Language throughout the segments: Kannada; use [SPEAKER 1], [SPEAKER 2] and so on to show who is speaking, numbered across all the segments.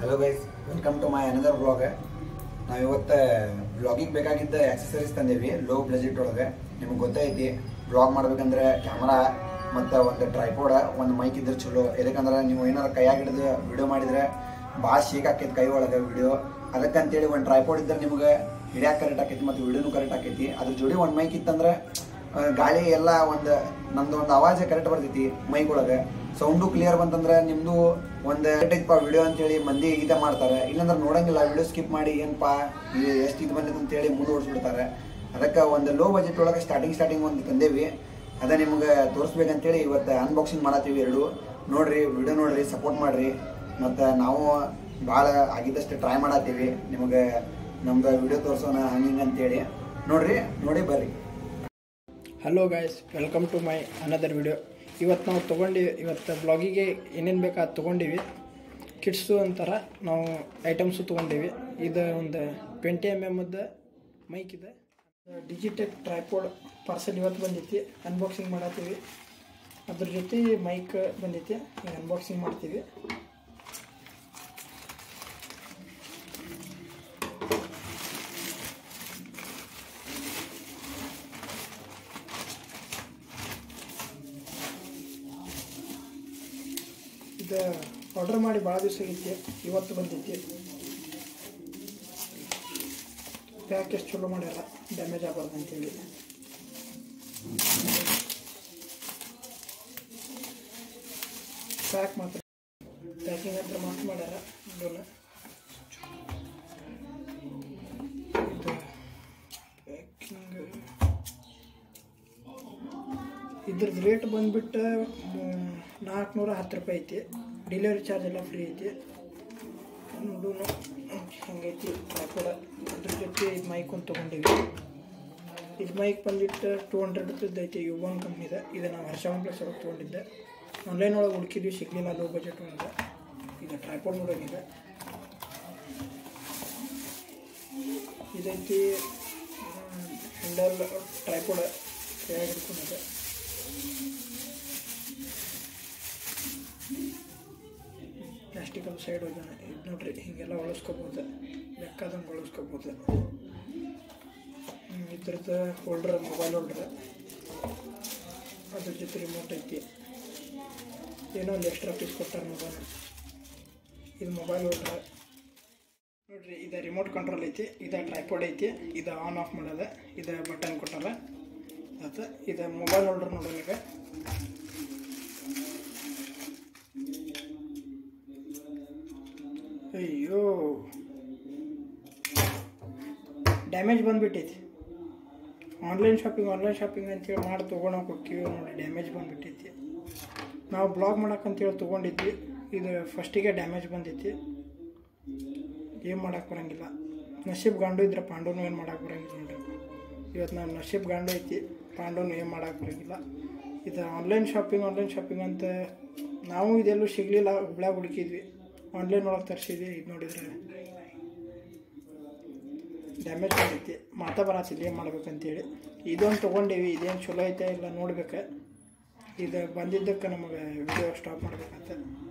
[SPEAKER 1] Hello guys welcome to my another blog ನಾವು ಇವತ್ತು ಬ್ಲಾಗಿಗೆ ಬೇಕಾಗಿದ್ದ ಆಕ್ಸೆಸರೀಸ್ ತಂದೇವಿ ಲೋ ಬಜೆಟ್ ಒಳಗೆ ನಿಮ್ಗೆ ಗೊತ್ತೈತಿ ಬ್ಲಾಗ್ ಮಾಡ್ಬೇಕಂದ್ರೆ ಕ್ಯಾಮ್ರಾ ಮತ್ತು ಒಂದು ಟ್ರೈಪೋಡ ಒಂದು ಮೈಕ್ ಇದ್ರೆ ಚಲೋ ಯಾಕಂದ್ರೆ ನೀವು ಏನಾರು ಕೈಯಾಗ ಹಿಡಿದು ವಿಡಿಯೋ ಮಾಡಿದ್ರೆ ಭಾಳ ಶೇಕ್ ಆಕೈತಿ ಕೈ ಒಳಗೆ ವಿಡಿಯೋ ಅದಕ್ಕಂತೇಳಿ ಒಂದು ಟ್ರೈಪೋಡ್ ಇದ್ರೆ ನಿಮ್ಗೆ ಹಿಡಿಯಾಕ ಕರೆಕ್ಟ್ ಆಕೈತಿ ಮತ್ತು ವಿಡಿಯೋನು ಕರೆಕ್ಟ್ ಆಕೈತಿ ಅದ್ರ ಜೋಡಿ ಒಂದು ಮೈಕ್ ಇತ್ತಂದ್ರೆ ಆ, ಗಾಳಿ ಎಲ್ಲ ಒಂದು ನಮ್ದು ಒಂದು ಆವಾಜ ಕರೆಕ್ಟ್ ಬರ್ತೈತಿ ಮೈಕ್ ಒಳಗೆ ಸೌಂಡು ಕ್ಲಿಯರ್ ಬಂತಂದ್ರೆ ನಿಮ್ದು ಒಂದು ಐತಪ್ಪ ವಿಡಿಯೋ ಅಂತೇಳಿ ಮಂದಿ ಇದ ಮಾಡ್ತಾರೆ ಇಲ್ಲಾಂದ್ರೆ ನೋಡಂಗಿಲ್ಲ ವಿಡಿಯೋ ಸ್ಕಿಪ್ ಮಾಡಿ ಏನಪ್ಪಾ ಇದು ಎಷ್ಟು ಇದು ಬಂದಿದೆ ಅಂತೇಳಿ ಮುಂದುವರ್ಸ್ಬಿಡ್ತಾರೆ ಅದಕ್ಕೆ ಒಂದು ಲೋ ಬಜೆಟ್ ಒಳಗೆ ಸ್ಟಾರ್ಟಿಂಗ್ ಸ್ಟಾರ್ಟಿಂಗ್ ಒಂದು ತಂದೇವಿ ಅದ ನಿಮ್ಗೆ ತೋರಿಸ್ಬೇಕಂತೇಳಿ ಇವತ್ತು ಅನ್ಬಾಕ್ಸಿಂಗ್ ಮಾಡತ್ತೀವಿ ಎರಡು ನೋಡ್ರಿ ವಿಡಿಯೋ ನೋಡ್ರಿ ಸಪೋರ್ಟ್ ಮಾಡ್ರಿ ಮತ್ತು ನಾವು ಭಾಳ ಆಗಿದ್ದಷ್ಟು ಟ್ರೈ ಮಾಡತ್ತೀವಿ ನಿಮಗೆ ನಮ್ದು ವಿಡಿಯೋ ತೋರಿಸೋಣ ಹಂಗೆ ಅಂತೇಳಿ ನೋಡ್ರಿ ನೋಡಿ ಬರ್ರಿ
[SPEAKER 2] hello guys welcome to my another video ಇವತ್ತು ನಾವು ತೊಗೊಂಡಿವಿ ಇವತ್ತು ಬ್ಲಾಗಿಗೆ ಏನೇನು ಬೇಕು ಅದು ತೊಗೊಂಡಿವಿ ಕಿಡ್ಸು ಅಂತಾರ ನಾವು ಐಟಮ್ಸು ತೊಗೊಂಡಿವಿ ಇದು ಒಂದು ಟ್ವೆಂಟಿ ಎಮ್ ಎಮ್ಮದ್ದು ಮೈಕ್ ಇದೆ ಡಿಜಿಟೆಕ್ ಟ್ರೈಪೋಡ್ ಪಾರ್ಸಲ್ ಇವತ್ತು ಬಂದೈತಿ ಅನ್ಬಾಕ್ಸಿಂಗ್ ಮಾಡತ್ತೀವಿ ಅದ್ರ ಜೊತೆ ಮೈಕ್ ಬಂದೈತಿ ಈಗ ಅನ್ಬಾಕ್ಸಿಂಗ್ ಮಾಡ್ತೀವಿ ಇದು ಆರ್ಡರ್ ಮಾಡಿ ಭಾಳ ದಿವಸ ಆಗೈತಿ ಇವತ್ತು ಬಂದೈತಿ ಪ್ಯಾಕ್ ಎಷ್ಟು ಚಲೋ ಮಾಡ್ಯಾರ ಡ್ಯಾಮೇಜ್ ಆಗಬಾರ್ದು ಅಂತೇಳಿ ಪ್ಯಾಕ್ ಮಾತ್ರ ಪ್ಯಾಕಿಂಗ್ ಅಂತ ಮಾತ್ರ ಮಾಡ್ಯಾರ ಇದನ್ನ ಇದು ಪ್ಯಾಕಿಂಗ್ ಇದ್ರದ್ದು ರೇಟ್ ಬಂದ್ಬಿಟ್ಟು ನಾಲ್ಕುನೂರ ಹತ್ತು ರೂಪಾಯಿ ಐತಿ ಡೆಲಿವರಿ ಚಾರ್ಜ್ ಎಲ್ಲ ಫ್ರೀ ಐತಿ ನೋಡೋಣ ಹಂಗೈತಿ ಕೂಡ ಅದ್ರ ಜೊತೆ ಇದು ಮೈಕ್ ಒಂದು ತೊಗೊಂಡಿವಿ ಇದು ಮೈಕ್ ಬಂದ್ಬಿಟ್ಟು ಟೂ ಹಂಡ್ರೆಡ್ ರುಪೀಸ್ ಐತಿ ಯುವನ್ ಕಂಪ್ನಿದ ಇದು ನಾವು ಹರ್ಷ ಒನ್ ಪ್ಲಸ್ ಒಳಗೆ ತೊಗೊಂಡಿದ್ದೆ ಆನ್ಲೈನ್ ಒಳಗೆ ಹುಡುಕಿದ್ವಿ ಸಿಗಲಿಲ್ಲ ಲೋ ಬಜೆಟ್ ಒಳಗೆ ಈಗ ಟ್ರೈಪೋಡ್ ನೋಡೋಂಗಿದೆ ಇದೈತಿ ಹ್ಯಾಂಡಲ್ ಟ್ರೈಪೋಡ್ ಕೈಯಾಗಿ ಹಿಡ್ಕೊಂಡಿದೆ ಪ್ಲಾಸ್ಟಿಕಲ್ ಸೈಡ್ ಹೋಗ್ಯಾನ ಇದು ನೋಡ್ರಿ ಹಿಂಗೆಲ್ಲ ಒಳಸ್ಕೋಬೋದು ಬೇಕಾದಂಗೆ ಒಳಸ್ಕೋಬೋದು ಹ್ಮ್, ಇದ್ರದ್ದು ಹೋಲ್ಡ್ರ್ ಮೊಬೈಲ್ ಹೋಲ್ಡ್ರ್ ಅದ್ರ ಜೊತೆ ರಿಮೋಟ್ ಐತಿ ಏನೋ ಒಂದು ಎಕ್ಸ್ಟ್ರಾ ಪೀಸ್ ಕೊಟ್ಟಾರ ಮೊಬೈಲ್ ಇದು ಮೊಬೈಲ್ ಹೋಲ್ಡ್ರ್ ನೋಡ್ರಿ ಇದು ರಿಮೋಟ್ ಕಂಟ್ರೋಲ್ ಐತಿ ಇದು ಟ್ರೈಪೋಡ್ ಐತಿ ಇದು ಆನ್ ಆಫ್ ಮಾಡೋದು ಇದು ಬಟನ್ ಕೊಟ್ಟಾರ ಅದು ಇದು ಮೊಬೈಲ್ ಹೋಲ್ಡರ್ ನೋಡ್ರಿ ಈಗ ಅಯ್ಯೋ ಡ್ಯಾಮೇಜ್ ಬಂದ್ಬಿಟ್ಟೈತಿ ಆನ್ಲೈನ್ ಶಾಪಿಂಗ್ ಆನ್ಲೈನ್ ಶಾಪಿಂಗ್ ಅಂತೇಳಿ ಮಾಡಿ ತೊಗೊಳಕ್ಕೆ ಹೋಗ್ತೀವಿ ನೋಡಿ ಡ್ಯಾಮೇಜ್ ಬಂದ್ಬಿಟ್ಟೈತಿ ನಾವು ಬ್ಲಾಗ್ ಮಾಡಕ್ಕಂತೇಳಿ ತೊಗೊಂಡಿದ್ವಿ ಇದು ಫಸ್ಟಿಗೆ ಡ್ಯಾಮೇಜ್ ಬಂದೈತಿ ಏನು ಮಾಡಕ್ಕೆ ಬರಂಗಿಲ್ಲ ನಸೀಬ್ ಗಾಂಡು ಇದ್ರೆ ಪಾಂಡೂನು ಏನು ಮಾಡಕ್ಕೆ ಬರಂಗಿಲ್ಲ ನೋಡ್ರಿ ಇವತ್ತು ನಾನು ನಸೀಬ್ ಗಾಂಡು ಐತಿ ಪಾಂಡೂನು ಏನು ಮಾಡಕ್ಕೆ ಬರಂಗಿಲ್ಲ ಇದು ಆನ್ಲೈನ್ ಶಾಪಿಂಗ್ ಆನ್ಲೈನ್ ಶಾಪಿಂಗ್ ಅಂತ ನಾವು ಇದೆಲ್ಲೂ ಸಿಗಲಿಲ್ಲ ಹುಬ್ಳ್ಯಾಗ ಹುಡುಕಿದ್ವಿ ಆನ್ಲೈನ್ ಒಳಗೆ ತರಿಸಿದ್ವಿ ಇದು ನೋಡಿದ್ರೆ ಡ್ಯಾಮೇಜ್ ಆಗೈತಿ ಮಾತಾ ಬರತ್ತಿಲ್ಲ ಏನು ಮಾಡ್ಬೇಕಂತೇಳಿ ಇದೊಂದು ತೊಗೊಂಡೇವಿ ಇದೇನು ಚಲೋ ಐತೆ ಇಲ್ಲ ನೋಡ್ಬೇಕು ಇದು ಬಂದಿದ್ದಕ್ಕೆ ನಮಗೆ ವಿಡಿಯೋ ಸ್ಟಾಪ್ ಮಾಡ್ಬೇಕಂತ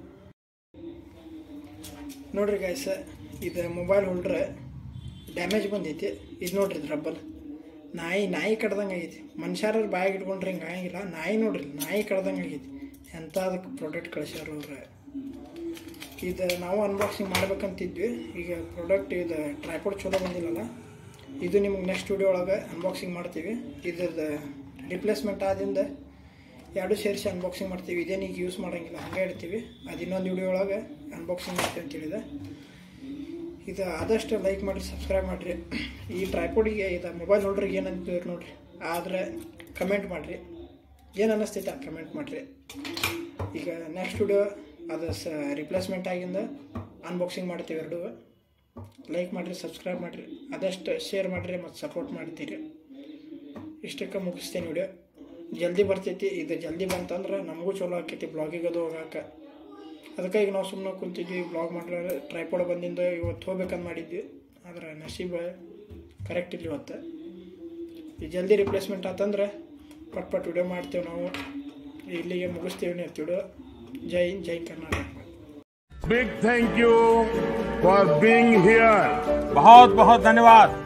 [SPEAKER 2] ನೋಡ್ರಿ ಗಾಯ್ಸ ಇದು ಮೊಬೈಲ್ ಹೋಲ್ಡ್ರ್ ಡ್ಯಾಮೇಜ್ ಬಂದೈತಿ ಇದು ನೋಡ್ರಿ ಇದು ರಬ್ಬಲ್ ನಾಯಿ ನಾಯಿ ಕಡ್ದಂಗೆ ಆಗೈತಿ ಮನುಷ್ಯರ ಬಾಯಿಗೆ ಇಟ್ಕೊಂಡ್ರೆ ಹಿಂಗೆ ಆಗಂಗಿಲ್ಲ ನಾಯಿ ನೋಡ್ರಿ ನಾಯಿ ಕಡ್ದಂಗೆ ಆಗೈತಿ ಎಂಥ ಅದಕ್ಕೆ ಪ್ರಾಡಕ್ಟ್ ಕಳಿಸ್ಯಾರ ಅವ್ರೆ ಇದು ನಾವು ಅನ್ಬಾಕ್ಸಿಂಗ್ ಮಾಡ್ಬೇಕಂತಿದ್ವಿ ಈಗ ಪ್ರಾಡಕ್ಟ್ ಇದು ಟ್ರೈಪೋಡ್ ಚಲೋ ಬಂದಿಲ್ಲಲ್ಲ ಇದು ನಿಮ್ಗೆ ನೆಕ್ಸ್ಟ್ ವಿಡಿಯೋ ಒಳಗೆ ಅನ್ಬಾಕ್ಸಿಂಗ್ ಮಾಡ್ತೀವಿ ಇದ್ರದ್ದು ರಿಪ್ಲೇಸ್ಮೆಂಟ್ ಆದಿಂದ ಎರಡು ಸೇರಿಸಿ ಅನ್ಬಾಕ್ಸಿಂಗ್ ಮಾಡ್ತೀವಿ ಇದೇನು ಈಗ ಯೂಸ್ ಮಾಡೋಂಗಿಲ್ಲ ಹಂಗೆ ಇಡ್ತೀವಿ ಅದು ಇನ್ನೊಂದು ವಿಡಿಯೋ ಒಳಗೆ ಅನ್ಬಾಕ್ಸಿಂಗ್ ಮಾಡ್ತೀವಿ ಅಂತ ಹೇಳಿದೆ ಇದು ಆದಷ್ಟು ಲೈಕ್ ಮಾಡಿರಿ ಸಬ್ಸ್ಕ್ರೈಬ್ ಮಾಡಿರಿ ಈ ಟ್ರೈಪೋಡಿಗೆ ಇದು ಮೊಬೈಲ್ ಹೋಲ್ಡ್ರಿಗೆ ಏನಂತೀವಿ ನೋಡಿರಿ ಆದರೆ ಕಮೆಂಟ್ ಮಾಡಿರಿ ಏನು ಅನ್ನಿಸ್ತೈತೆ ಆ ಕಮೆಂಟ್ ಮಾಡಿರಿ ಈಗ ನೆಕ್ಸ್ಟ್ ವಿಡಿಯೋ ಅದು ಸ ರಿಪ್ಲೇಸ್ಮೆಂಟ್ ಆಗಿಂದ ಅನ್ಬಾಕ್ಸಿಂಗ್ ಮಾಡ್ತೀವಿ ಎರಡು ಲೈಕ್ ಮಾಡಿರಿ ಸಬ್ಸ್ಕ್ರೈಬ್ ಮಾಡಿರಿ ಆದಷ್ಟು ಶೇರ್ ಮಾಡಿರಿ ಮತ್ತು ಸಪೋರ್ಟ್ ಮಾಡ್ತೀರಿ ಇಷ್ಟಕ್ಕೆ ಮುಗಿಸ್ತೇನೆ ವಿಡಿಯೋ ಜಲ್ದಿ ಬರ್ತೈತಿ ಇದು ಜಲ್ದಿ ಬಂತಂದ್ರೆ ನಮಗೂ ಚಲೋ ಆಕೈತಿ ಬ್ಲಾಗಿಗೆ ಅದು ಹೋಗಾಕ ಅದಕ್ಕೆ ಈಗ ನಾವು ಸುಮ್ಮನೆ ಕುಂತಿದ್ವಿ ಬ್ಲಾಗ್ ಮಾಡ್ರೆ ಟ್ರೈಪೋಡ್ ಬಂದಿಂದ ಇವತ್ತು ಹೋಗ್ಬೇಕಂತ ಮಾಡಿದ್ವಿ ಆದ್ರೆ ನಸೀಬ ಕರೆಕ್ಟ್ ಇಲ್ಲ ಇವತ್ತು ಈ ಜಲ್ದಿ ರಿಪ್ಲೇಸ್ಮೆಂಟ್ ಆತಂದ್ರೆ ಪಟ್ ಪಟ್ ವಿಡಿಯೋ ಮಾಡ್ತೇವೆ ನಾವು ಇಲ್ಲಿಗೆ ಮುಗಿಸ್ತೀವಿ video Jai Hind, Jai Karnataka
[SPEAKER 3] Big thank you for being here.
[SPEAKER 4] बहुत बहुत धन्यवाद